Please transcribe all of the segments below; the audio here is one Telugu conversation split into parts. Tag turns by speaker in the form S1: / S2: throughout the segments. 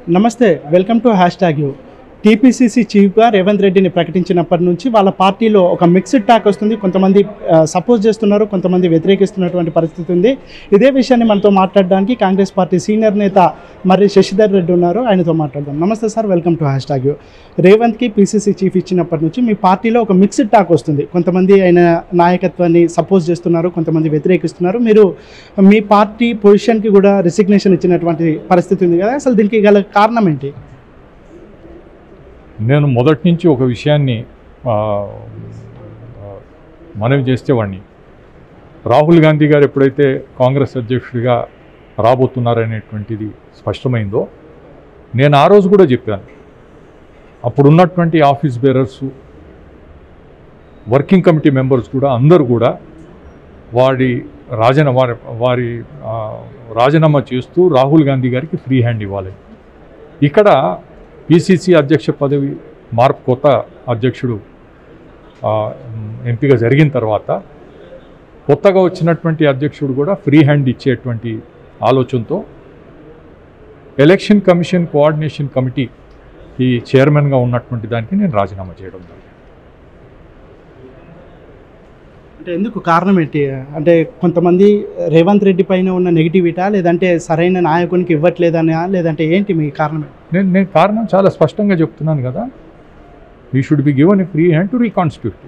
S1: నమస్తే welcome to hash tag U TPCC చీఫ్గా రేవంత్ రెడ్డిని ప్రకటించినప్పటి నుంచి వాళ్ళ పార్టీలో ఒక మిక్స్డ్ టాక్ వస్తుంది కొంతమంది సపోజ్ చేస్తున్నారు కొంతమంది వ్యతిరేకిస్తున్నటువంటి పరిస్థితి ఉంది ఇదే విషయాన్ని మనతో మాట్లాడడానికి కాంగ్రెస్ పార్టీ సీనియర్ నేత మరి శశిధర్ రెడ్డి ఉన్నారు ఆయనతో మాట్లాడదాం నమస్తే sir welcome to hash tag U రేవంత్కి పీసీసీ చీఫ్ ఇచ్చినప్పటి నుంచి మీ పార్టీలో ఒక మిక్స్డ్ టాక్ వస్తుంది కొంతమంది ఆయన నాయకత్వాన్ని సపోజ్ చేస్తున్నారు కొంతమంది వ్యతిరేకిస్తున్నారు మీరు మీ పార్టీ పొజిషన్కి కూడా రిసిగ్నేషన్ ఇచ్చినటువంటి పరిస్థితి ఉంది కదా అసలు దీనికి గల కారణం ఏంటి
S2: నేను మొదటి నుంచి ఒక విషయాన్ని ఆ, ఆ, మనవి చేస్తే వాడిని రాహుల్ గాంధీ గారు ఎప్పుడైతే కాంగ్రెస్ అధ్యక్షుడిగా రాబోతున్నారనేటువంటిది స్పష్టమైందో నేను ఆ రోజు కూడా చెప్పాను అప్పుడు ఉన్నటువంటి office bearers working committee members కూడా అందరూ కూడా వాడి రాజన వారి వారి ఆ, రాజీనామా చేస్తూ రాహుల్ గాంధీ గారికి ఫ్రీ హ్యాండ్ ఇవ్వాలి ఇక్కడ పిసిసి అధ్యక్ష పదవి మార్పు కొత్త అధ్యక్షుడు ఆ, ఎంపిక జరిగిన తర్వాత కొత్తగా వచ్చినటువంటి అధ్యక్షుడు కూడా ఫ్రీ హ్యాండ్ ఇచ్చేటువంటి ఆలోచనతో ఎలక్షన్ కమిషన్ కోఆర్డినేషన్ కమిటీ ఈ చైర్మన్గా ఉన్నటువంటి దానికి నేను రాజీనామా చేయడం జరిగింది
S1: అంటే ఎందుకు కారణం ఏంటి అంటే కొంతమంది రేవంత్ రెడ్డి పైన ఉన్న నెగిటివిటా లేదంటే సరైన నాయకునికి ఇవ్వట్లేదనా లేదంటే ఏంటి మీ కారణం ఏంటి?
S2: నేను నేను కారణం చాలా స్పష్టంగా చెప్తున్నాను కదా he should be given a free hand to reconstitute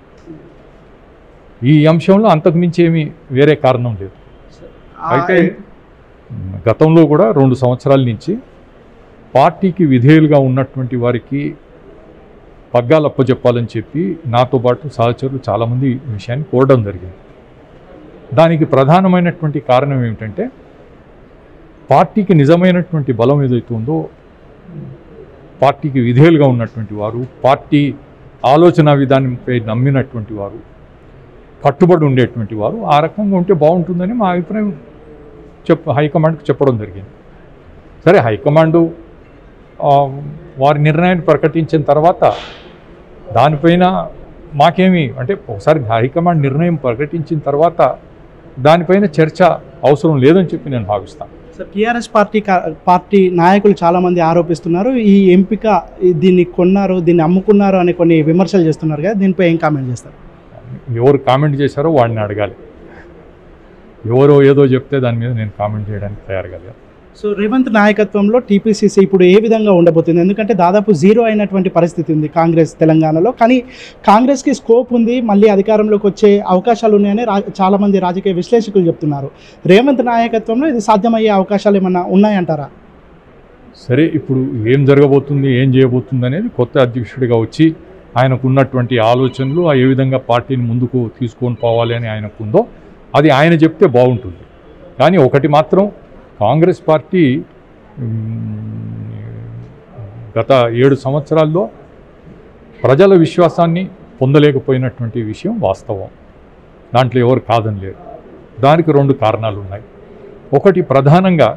S2: ఈ అంశంలో అంతకు మించి ఏమీ వేరే కారణం లేదు అయితే గతంలో కూడా రెండు సంవత్సరాల నుంచి పార్టీకి విధేయులుగా ఉన్నటువంటి వారికి పగ్గాలు అప్పచెప్పాలని చెప్పి నాతో పాటు సహచరులు చాలామంది ఈ విషయాన్ని కోరడం జరిగింది దానికి ప్రధానమైనటువంటి కారణం ఏమిటంటే పార్టీకి నిజమైనటువంటి బలం ఏదైతే ఉందో పార్టీకి విధేయులుగా ఉన్నటువంటి వారు పార్టీ ఆలోచన విధానంపై నమ్మినటువంటి వారు కట్టుబడి ఉండేటువంటి వారు ఆ రకంగా ఉంటే బాగుంటుందని మా అభిప్రాయం చెప్ హైకమాండ్కి చెప్పడం జరిగింది సరే హైకమాండు ఆ, వారి నిర్ణయాన్ని ప్రకటించిన తర్వాత దానిపైన మాకేమి అంటే ఒకసారి హైకమాండ్ నిర్ణయం ప్రకటించిన తర్వాత దానిపైన చర్చ అవసరం లేదని చెప్పి నేను భావిస్తాను
S1: సార్ టీఆర్ఎస్ పార్టీ కా- పార్టీ నాయకులు చాలా మంది ఆరోపిస్తున్నారు ఈ ఎంపిక ఈ దీన్ని కొన్నారు దీన్ని అమ్ముకున్నారు అనే కొన్ని విమర్శలు చేస్తున్నారు కదా దీనిపై ఏం కామెంట్ చేస్తారు
S2: ఎవరు కామెంట్ చేశారో వాడిని అడగాలి ఎవరో ఏదో చెప్తే దాని మీద నేను కామెంట్ చేయడానికి తయారుగా లేదు
S1: సో రేవంత్ నాయకత్వంలో టీపీసీసీ ఇప్పుడు ఏ విధంగా ఉండబోతుంది ఎందుకంటే దాదాపు జీరో అయినటువంటి పరిస్థితి ఉంది కాంగ్రెస్ తెలంగాణలో కానీ కాంగ్రెస్కి స్కోప్ ఉంది మళ్ళీ అధికారంలోకి వచ్చే అవకాశాలు ఉన్నాయని రా చాలామంది రాజకీయ విశ్లేషకులు చెప్తున్నారు రేవంత్ నాయకత్వంలో ఇది సాధ్యమయ్యే అవకాశాలు ఏమన్నా ఉన్నాయంటారా
S2: సరే ఇప్పుడు ఏం జరగబోతుంది ఏం చేయబోతుంది అనేది కొత్త అధ్యక్షుడిగా వచ్చి ఆయనకు ఉన్నటువంటి ఆలోచనలు ఆ ఏ విధంగా పార్టీని ముందుకు తీసుకొని పోవాలి అని ఆయనకు ఉందో అది ఆయన చెప్తే బాగుంటుంది కానీ ఒకటి మాత్రం కాంగ్రెస్ పార్టీ మ్, గత ఏడు సంవత్సరాల్లో ప్రజల విశ్వాసాన్ని పొందలేకపోయినటువంటి విషయం వాస్తవం దాంట్లో ఎవరు కాదని లేరు దానికి రెండు కారణాలు ఉన్నాయి ఒకటి ప్రధానంగా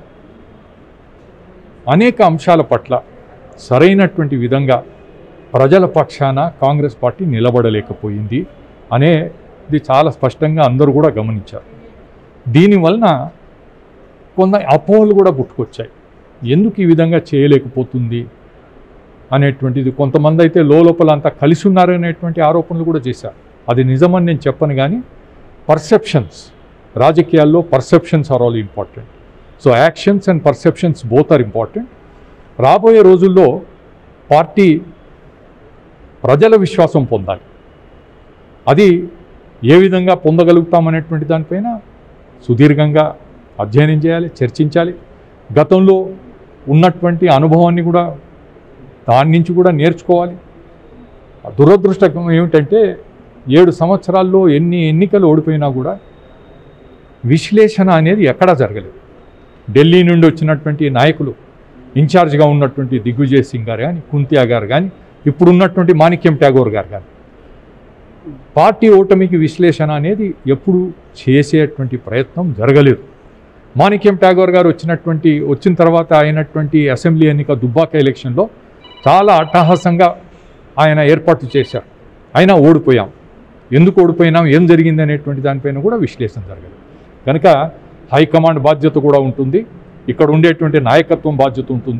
S2: అనేక అంశాల పట్ల సరైనటువంటి విధంగా ప్రజల పక్షాన కాంగ్రెస్ పార్టీ నిలబడలేకపోయింది అనేది చాలా స్పష్టంగా అందరూ కూడా గమనించారు దీనివలన కొంత అపోహలు కూడా పుట్టుకొచ్చాయి ఎందుకు ఈ విధంగా చేయలేకపోతుంది అనేటువంటిది కొంతమంది అయితే లోపల అంతా కలిసి ఉన్నారు అనేటువంటి ఆరోపణలు కూడా చేశారు అది నిజమని నేను చెప్పను కానీ పర్సెప్షన్స్ రాజకీయాల్లో perceptions are all important so actions and perceptions both are important రాబోయే రోజుల్లో పార్టీ ప్రజల విశ్వాసం పొందాలి అది ఏ విధంగా పొందగలుగుతామనేటువంటి దానిపైన సుదీర్ఘంగా అధ్యయనం చేయాలి చర్చించాలి గతంలో ఉన్నటువంటి అనుభవాన్ని కూడా దాని నుంచి కూడా నేర్చుకోవాలి దురదృష్టకం ఏమిటంటే ఏడు సంవత్సరాల్లో ఎన్ని ఎన్నికలు ఓడిపోయినా కూడా విశ్లేషణ అనేది ఎక్కడా జరగలేదు ఢిల్లీ నుండి వచ్చినటువంటి నాయకులు ఇన్ఛార్జ్గా ఉన్నటువంటి దిగ్విజయ్ సింగ్ గారు కానీ కుంతియా గారు కానీ ఇప్పుడున్నటువంటి మాణిక్యం ట్యాగోర్ గారు కానీ పార్టీ ఓటమికి విశ్లేషణ అనేది ఎప్పుడు చేసేటువంటి ప్రయత్నం జరగలేదు మాణిక్యం ట్యాగోర్ గారు వచ్చినటువంటి వచ్చిన తర్వాత అయినటువంటి అసెంబ్లీ ఎన్నిక దుబ్బాక ఎలక్షన్లో చాలా అట్టహాసంగా ఆయన ఏర్పాటు చేశారు అయినా ఓడిపోయాం ఎందుకు ఓడిపోయినాం ఏం జరిగింది అనేటువంటి దానిపైన కూడా విశ్లేషణ జరగదు కనుక హైకమాండ్ బాధ్యత కూడా ఉంటుంది ఇక్కడ ఉండేటువంటి నాయకత్వం బాధ్యత ఉంటుంది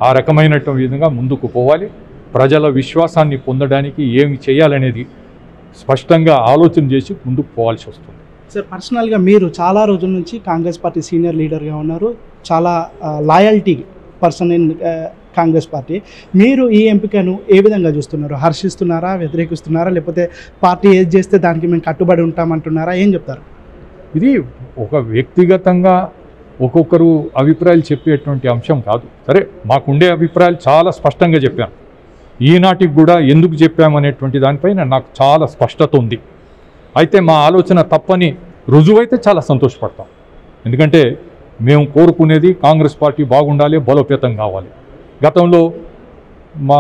S2: ఆ రకమైనటువంటి విధంగా ముందుకు పోవాలి ప్రజల విశ్వాసాన్ని పొందడానికి ఏమి చేయాలనేది స్పష్టంగా ఆలోచన చేసి ముందుకు పోవాల్సి వస్తుంది
S1: సార్ పర్సనల్గా మీరు చాలా రోజుల నుంచి కాంగ్రెస్ పార్టీ సీనియర్ లీడర్గా ఉన్నారు చాలా loyalty person in Congress party మీరు ఈ ఎంపికను ఏ విధంగా చూస్తున్నారు హర్షిస్తున్నారా వ్యతిరేకిస్తున్నారా లేకపోతే పార్టీ ఏది చేస్తే దానికి మేము కట్టుబడి ఉంటామంటున్నారా ఏం చెప్తారు
S2: ఇది ఒక వ్యక్తిగతంగా ఒక్కొక్కరు అభిప్రాయాలు చెప్పేటువంటి అంశం కాదు సరే మాకుండే అభిప్రాయాలు చాలా స్పష్టంగా చెప్పాను ఈనాటికి కూడా ఎందుకు చెప్పామనేటువంటి దానిపైన నాకు చాలా స్పష్టత ఉంది అయితే మా ఆలోచన తప్పని రుజువైతే చాలా సంతోషపడతాం ఎందుకంటే మేము కోరుకునేది కాంగ్రెస్ పార్టీ బాగుండాలి బలోపేతం కావాలి గతంలో మా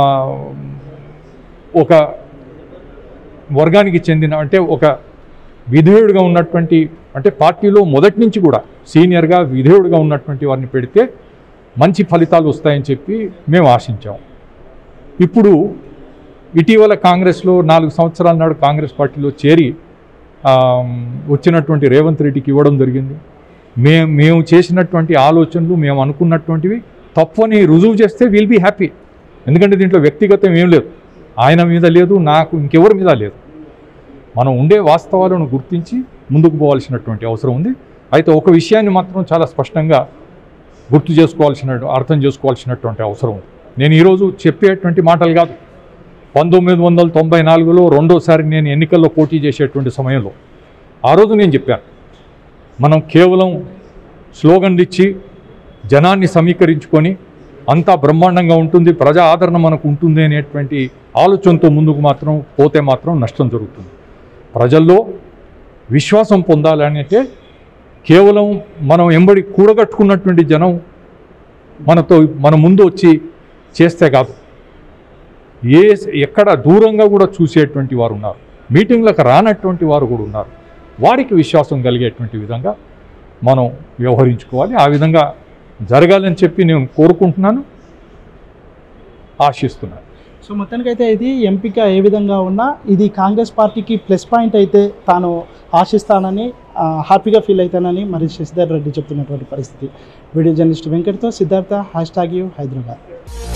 S2: ఒక వర్గానికి చెందిన అంటే ఒక విధేయుడిగా ఉన్నటువంటి అంటే పార్టీలో మొదటి నుంచి కూడా సీనియర్గా విధేయుడిగా ఉన్నటువంటి వారిని పెడితే మంచి ఫలితాలు వస్తాయని చెప్పి మేము ఆశించాం ఇప్పుడు ఇటీవల కాంగ్రెస్లో నాలుగు సంవత్సరాల నాడు కాంగ్రెస్ పార్టీలో చేరి ఆ, వచ్చినటువంటి రేవంత్ రెడ్డికి ఇవ్వడం జరిగింది మేము మేము చేసినటువంటి ఆలోచనలు మేము అనుకున్నటువంటివి తప్పని రుజువు చేస్తే విల్ బీ హ్యాపీ ఎందుకంటే దీంట్లో వ్యక్తిగతం ఏం లేదు ఆయన మీద లేదు నాకు ఇంకెవరి మీద లేదు మనం ఉండే వాస్తవాలను గుర్తించి ముందుకు పోవాల్సినటువంటి అవసరం ఉంది అయితే ఒక విషయాన్ని మాత్రం చాలా స్పష్టంగా గుర్తు చేసుకోవాల్సిన అర్థం చేసుకోవాల్సినటువంటి అవసరం ఉంది నేను ఈరోజు చెప్పేటువంటి మాటలు కాదు పంతొమ్మిది వందల తొంభై నాలుగులో రెండోసారి నేను ఎన్నికల్లో పోటీ చేసేటువంటి సమయంలో ఆ రోజు నేను చెప్పాను మనం కేవలం స్లోగన్లు ఇచ్చి జనాన్ని సమీకరించుకొని అంతా బ్రహ్మాండంగా ఉంటుంది ప్రజా ఆదరణ మనకు ఉంటుంది అనేటువంటి ఆలోచనతో ముందుకు మాత్రం పోతే మాత్రం నష్టం జరుగుతుంది ప్రజల్లో విశ్వాసం పొందాలని అంటే కేవలం మనం ఎంబడి కూడగట్టుకున్నటువంటి జనం మనతో మన ముందు వచ్చి చేస్తే కాదు ఏ ఎక్కడ దూరంగా కూడా చూసేటువంటి వారు ఉన్నారు మీటింగ్లకు రానటువంటి వారు కూడా ఉన్నారు వారికి విశ్వాసం కలిగేటువంటి విధంగా మనం వ్యవహరించుకోవాలి ఆ విధంగా జరగాలని చెప్పి నేను కోరుకుంటున్నాను ఆశిస్తున్నాను
S1: సో మొత్తానికైతే ఇది ఎంపిక ఏ విధంగా ఉన్నా ఇది కాంగ్రెస్ పార్టీకి ప్లస్ పాయింట్ అయితే తాను ఆశిస్తానని ఆ, హ్యాపీగా ఫీల్ అవుతానని మరి శశిధర్ రెడ్డి చెప్తున్నటువంటి పరిస్థితి వీడియో జర్నలిస్ట్ వెంకట్తో Siddhartha hash tag U Hyderabad